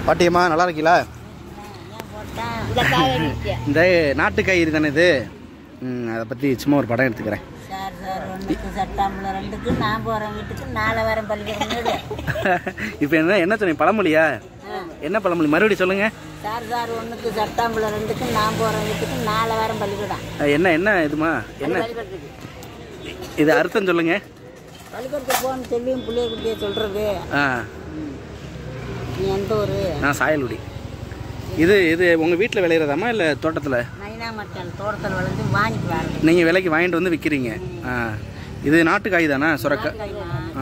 பாட்டியம்மா நல்லா இருக்கீங்களா இந்த காய் அடிக்க இந்த நாட்டு காய்கறி தானே இது ம் அதை பற்றி சும்மா ஒரு படம் எடுத்துக்கிறேன் சார் சார் ஒன்றுக்கு சட்டாம்பளம் ரெண்டுக்கு நான் போகிறேன் வீட்டுக்கு நாளை வரேன் பள்ளிக்கூடம் இப்போ என்ன என்ன சொன்னீங்க பழமொழியா என்ன பழமொழி மறுபடியும் சொல்லுங்க சார் சார் ஒன்றுக்கு சட்டாம்பளம் ரெண்டுக்கு நான் போகிறேன் வீட்டுக்கு நாளை வரேன் பள்ளிக்கூடம் அஹ் என்ன என்ன இதுமா என்ன பள்ளிக்கூடத்துக்கு இது அர்த்தம் சொல்லுங்க பள்ளிக்கூடத்துக்கு போகணும்னு சொல்லியும் பிள்ளைய குட்டிய சொல்கிறது ஆ நீ எந்த ஊர் நான் சாயல்குடி இது இது உங்கள் வீட்டில் விளையிறதாம்மா இல்லை தோட்டத்தில் நைனா மச்சான் தோட்டத்தில் வளர்ந்து வாங்கிட்டு வரது நீங்கள் விலைக்கு வாங்கிட்டு வந்து விற்கிறீங்க ஆ இது நாட்டு காய் தானே சுரக்கா ஆ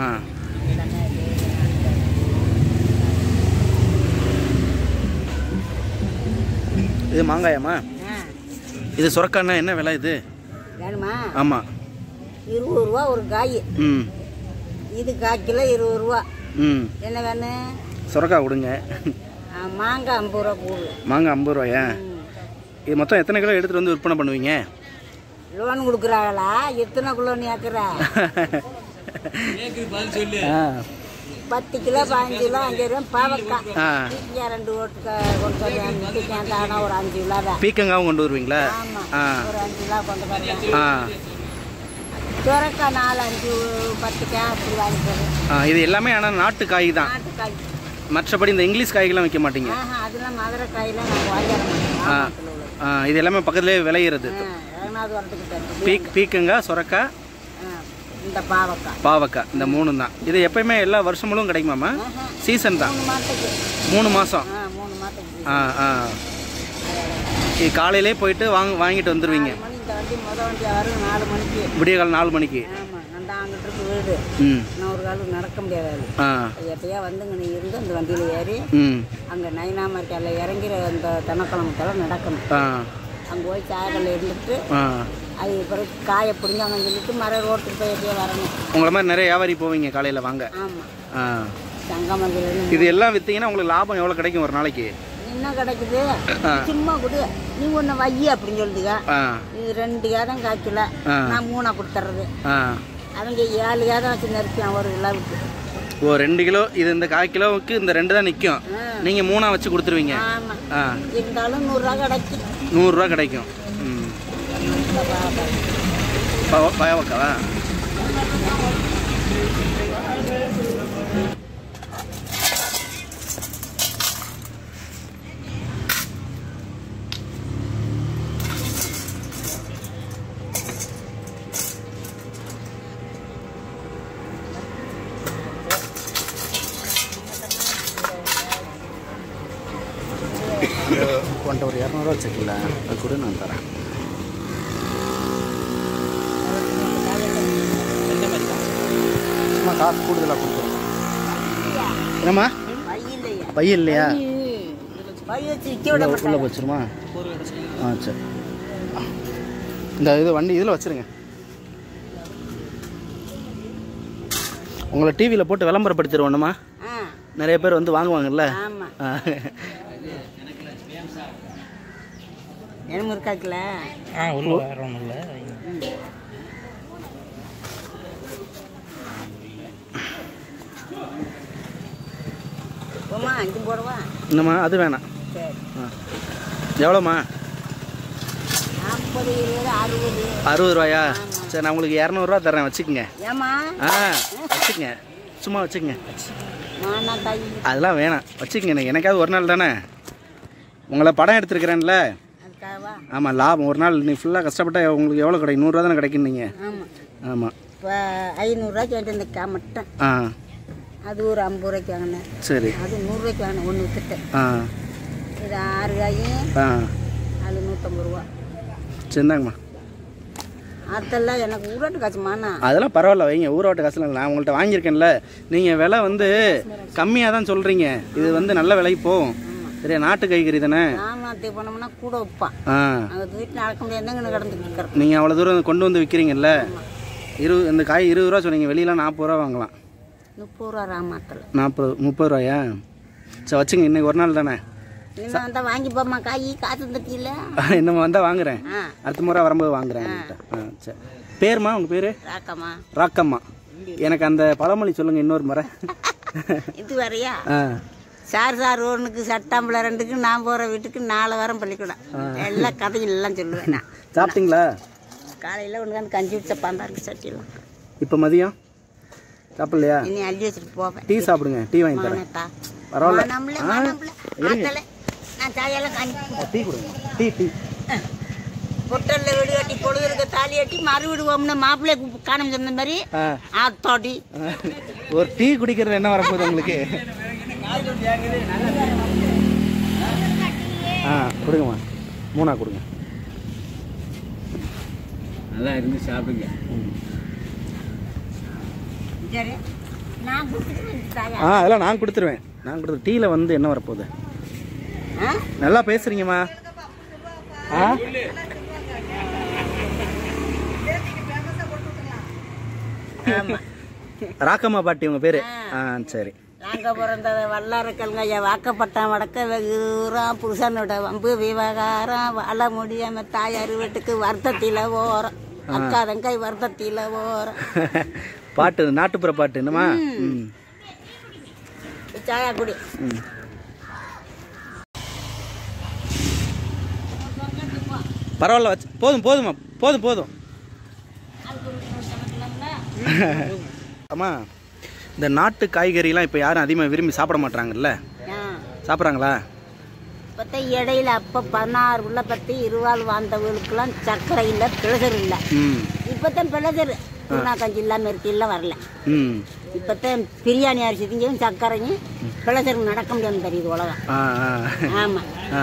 இது மாங்காயாம்மா இது சுரக்கான்னா என்ன விலை இது வேணுமா ஆமாம் இருபது ரூபா ஒரு காய் ம் இது கால் கிலோ இருபது ரூபா ம் என்ன வேணும் சுரக்கா கொடுங்க ஆ, மாங்காய் ஐம்பது ரூபா கூடு மாங்காய் ஐம்பது ரூபாயா இது மொத்தம் எத்தனை கிலோ எடுத்துகிட்டு வந்து விற்பனை பண்ணுவீங்க லோன் கொடுக்குறாங்களா எத்தனை கிலோ நீ ஆக்குற ஆ பத்து கிலோ பதினஞ்சு கிலோ அஞ்சு ரூபா பாவக்காய் ஆ பீக்கங்காய் ரெண்டு ஓட்டு கொண்டு வரேன் பீக்கங்காய் தானா ஒரு அஞ்சு கிலோ தான் பீக்கங்காவும் கொண்டு வருவீங்களா ஆமா ஆ ஒரு அஞ்சு கிலோ கொண்டு வரேன் ஆ சுரக்காய் நாலு அஞ்சு பத்து காய் அப்படி வாங்கிட்டு ஆ இது எல்லாமே ஆனால் நாட்டு காய் தான் நாட்டுக்காய் மற்றபடி இந்த இங்கிலீஷ் காய்கெல்லாம் வைக்க மாட்டீங்க ஆஹா அதெல்லாம் மதுரை காயெல்லாம் நாங்கள் வாங்கி வர மாட்டோம் ஆ கிராமத்துல உள்ளது. ஆ இது எல்லாமே பக்கத்துலேயே விளையிறது ஆ, ஏழாவது வரத்துக்கு தருது பீக் பீக்கங்காய் சுரக்காய் ஆ, இந்த பாவக்காய் பாவக்காய் இந்த மூணு தான் இது எப்பயுமே எல்லா வருஷமும் கிடைக்குமாம்மா ஆஹா, சீசன் தான் மூணு மாதத்துக்கு மூணு மாதம் ஆ மூணு மாதத்துக்கு ஆ ஆ இது காலையிலே போயிட்டு வாங்க வாங்கிட்டு வந்துடுவீங்க நாலு மணி இந்த வண்டி முத வண்டி வரும் நாலு மணிக்கு விடிய காலம் நாலு மணிக்கு ஆமாம் அந்த அங்கிட்டு இருக்கு வீடு ம் இன்னும் ஒரு காலம் நடக்க முடியாது ஆ எப்பயா வந்துங்க நீ இருந்து அந்த வண்டியில் ஏறி ம் அங்கே நைனாமரிக்கால இறங்கிற அந்த தென்னக்கிழமத்தெல்லாம் நடக்கணும் ஆ அங்கே போய் சாயக்கல்ல இருந்துட்டு ஆ அது பிறகு காயை பிடிஞ்சாங்கன்னு சொல்லிட்டு மர ரோட்டுக்கு போய் எப்படியே வரணும் உங்களை மாதிரி நிறைய வியாபாரி போவீங்க காலையில் வாங்க ஆமாம் ஆ சங்கமந்திலேருந்து இது எல்லாம் விற்றீங்கன்னா உங்களுக்கு லாபம் எவ்வளோ கிடைக்கும் ஒரு நாளைக்கு என்ன கிடைக்குது ஆ. சும்மா கொடு நீ ஒன்று வை அப்படின்னு சொல்லுதுங்க ஆ இது ரெண்டு கேதம் காய்க்கல ஆ. நான் மூணா கொடுத்துறது ஆ அவங்க ஏழு கேதம் வச்சு நெருப்பியான் ஒரு கிலோவுக்கு ஓ ரெண்டு கிலோ இது இந்த கால் கிலோவுக்கு இந்த ரெண்டு தான் நிற்கும் ஆ. நீங்கள் மூணா வச்சு கொடுத்துருவீங்க ஆமாம் ஆ இருந்தாலும் நூறுரூவா கிடைக்கும் நூறுரூவா கிடைக்கும் ம் இந்த பாவக்காய். பாவ பாவக்காவா கொண்ட ஒரு இரநூறுவா வச்சுக்கல அது கூட நான் தரேன் சும்மா காசு கூடுதலாக கொடுத்துருவோம் என்னம்மா வை இல்லையா பை இல்லையா வை வச்சு விற்க விட உள்ள மாட்டாங்க உள்ள வச்சிருமா ஆ சரி இந்த இது வண்டி இதில் வச்சிருங்க உங்களை டிவியில் போட்டு விளம்பரப்படுத்திடுவோம்மா ஆ நிறைய பேர் வந்து வாங்குவாங்கல்ல ஆமாம் ஆ. எனக்கு இருக்காக்குல ஆ உள்ள வேற ஒன்றும் இல்லை போமா அஞ்சு போடவா என்னம்மா அது வேணாம் சரி ஆ எவ்வளோம்மா நாற்பது இருபது அறுபது அறுபது ரூபாயா சரி நான் உங்களுக்கு இரநூறுவா தர்றேன் வச்சுக்கோங்க ஏமா ஆ வச்சுக்கங்க சும்மா வச்சுக்கங்க மானா தாய் அதெல்லாம் வேணாம் வச்சுக்கங்க எனக்கு எனக்காவது ஒரு நாள் தானே உங்களை படம் எடுத்துருக்கிறேன்ல அதுக்காகவா ஆமாம் லாபம் ஒரு நாள் நீ ஃபுல்லாக கஷ்டப்பட்டா உங்களுக்கு எவ்வளோ கிடைக்கும் நூறுரூவா தானே கிடைக்கும் நீங்கள் ஆமாம் ஆமாம் இப்போ ஐநூறுரூவாய்க்கு வாங்கிட்டு இந்த கா மட்டும் ஆ அது ஒரு ஐம்பது ரூபாய்க்கு வாங்கினேன் சரி அது நூறுரூவாய்க்கு வாங்கினேன் ஒன்று வித்துட்டேன் ஆ இது ஆறு காயும் ஆ அது நூற்றம்பது ரூபா சரிந்தாங்கம்மா அதெல்லாம் எனக்கு ஊராட்டு காசுமாண்ணா அதெல்லாம் பரவாயில்ல வைங்க ஊரோட்ட காசுல நான் உங்கள்கிட்ட வாங்கியிருக்கேன்ல நீங்கள் விலை வந்து கம்மியாக தான் சொல்கிறீங்க இது வந்து நல்ல விலைக்கு போகும் சரியா நாட்டு காய்கறி தானே ராமநாத்தி போனோம்னா கூட வைப்பான் ஆ அங்கே வீட்டில் நடக்க முடியாது எங்கன்னு கடந்துட்டு இருக்கிறது நீங்கள் அவ்வளோ தூரம் கொண்டு வந்து விற்கிறீங்கல்ல இருபது இந்த காய் இருபது ரூபா சொன்னீங்க வெளியெலாம் நாற்பது ரூபா வாங்கலாம் முப்பது ரூபா ராமாத்தில் நாற்பது முப்பது ரூபாயா சரி வச்சுங்க இன்னைக்கு ஒரு நாள் தானே இன்னும் வந்தால் வாங்கி போம்மா காய் காசு தட்டியில் இன்னும் வந்தால் வாங்குறேன் ஆ அடுத்த முறை வரும்போது வாங்குறேன் உங்கள்கிட்ட. ஆ சரி பேருமா உங்கள் பேர் ராக்கம்மா ராக்கம்மா எனக்கு அந்த பழமொழி சொல்லுங்கள் இன்னொரு முறை இது வரையா ஆ சார் சார் ஒன்றுக்கு சட்டாம்பளை ரெண்டுக்கு நான் போகிற வீட்டுக்கு நாலு வாரம் பள்ளிக்கூடம் எல்லா கதையும் எல்லாம் சொல்லுவேன் நான் சாப்பிட்டீங்களா காலையில் ஒன்று வந்து கஞ்சி வச்ச பந்தாருக்கு சட்டியெல்லாம் இப்போ மதியம் சாப்பிடலையா இனி அள்ளி வச்சுட்டு போவேன் டீ சாப்பிடுங்க டீ வாங்கி தரேன் மானத்தா பரவாயில்ல மானம்ல ஆ, மானம்ல இருங்க. ஆத்தல நான் சாயெல்லாம் கஞ்சி டீ கொடுங்க டீ டீ பொட்டல்ல வெடி கட்டி பொழுது இருக்க தாலி கட்டி மறு விடுவோம்னு மாப்பிள்ளை காணும் சொன்ன மாதிரி ஆ ஆத்தாடி ஒரு டீ குடிக்கிறது என்ன வரப்போகுது உங்களுக்கு ஆ கொடுங்கம்மா மூணா கொடுங்க நல்லா இருந்து சாப்பிடுங்க சரி நான் கொடுத்துருவேன் தாயா ஆ அதெல்லாம் நான் கொடுத்துருவேன் நான் கொடுத்து டீயில் வந்து என்ன வரப்போகுது ஆ? நல்லா பேசுறீங்கம்மா ஆ ஆமா ராக்கம்மா பாட்டி உங்க பேரு ஆ சரி நாங்க பிறந்தது வல்லாரக்கல்ங்க ஐயா வாக்கப்பட்டான் வடக்க வெகுறான் புருஷனோட வம்பு விவகாரம் வாழ முடியாம தாயார் வீட்டுக்கு வருத்தத்தில ஓரம் அக்கா தங்கை வருத்தத்தில ஓரம் பாட்டு நாட்டுப்புற பாட்டு என்னம்மா ம் சாயா குடி ம் பரவாயில்ல வச்சு போதும் போதும்மா போதும் போதும் அம்மா இந்த நாட்டு காய்கறிலாம் இப்போ யாரும் அதிகமாக விரும்பி சாப்பிட மாட்றாங்கல்ல ஆ. சாப்பிட்றாங்களா இப்பத்த இடையில அப்ப பதினாறு உள்ள பத்தி இருவாள் வாழ்ந்தவங்களுக்குலாம் சர்க்கரை இல்லை பிளசர் இல்லை ம் இப்பத்தான் பிளசர் பூனா கஞ்சி இல்லாம இருக்கையெல்லாம் வரல ம் இப்பத்தான் பிரியாணி அரிசி திங்கவும் சர்க்கரையும் பிளசர் நடக்க முடியாது தெரியுது உலகம் ஆ ஆ ஆமா ஆ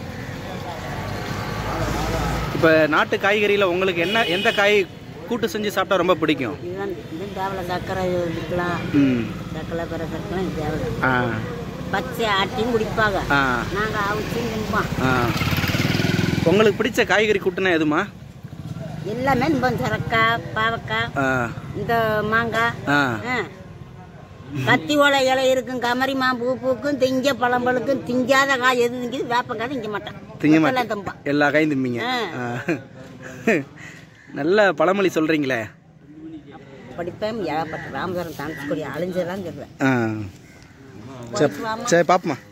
இப்போ நாட்டு காய்கறியில் உங்களுக்கு என்ன எந்த காய் கூட்டு செஞ்சு சாப்பிட்டா ரொம்ப பிடிக்கும் இதுதான் இது தேவலை சர்க்கரை இருக்கலாம் ம் சர்க்கரை பிற சர்க்கரை தேவலை ஆ பச்சை ஆட்டியும் குடிப்பாங்க ஆ நாங்க அவிச்சும் குடிப்போம் ஆ உங்களுக்கு பிடிச்ச காய்கறி கூட்டுனா எதுமா எல்லாமே இன்பம் சுரக்காய் பாவக்காய் ஆ இந்த மாங்காய் ஆ ஆ. கத்தி ஓலை இலை இருக்கும் கமரி மாம்பூ பூக்கும் திங்க பழம்பழுக்கும் திங்காத காய் எது திங்குது வேப்பங்காய் திங்க மாட்டேன் திங்க மத்தெல்லாம் மாட்டேன் திம்பா எல்லா காயும் திம்பிங்க ஆ. ஆ. நல்ல பழமொழி சொல்றீங்களே படிப்பேன் ஏகப்பட்ட ராமதரம் தாண்டிக்கொடி அழிஞ்சதான் சொல்லுவேன் ஆ சரி சரி பாப்பமா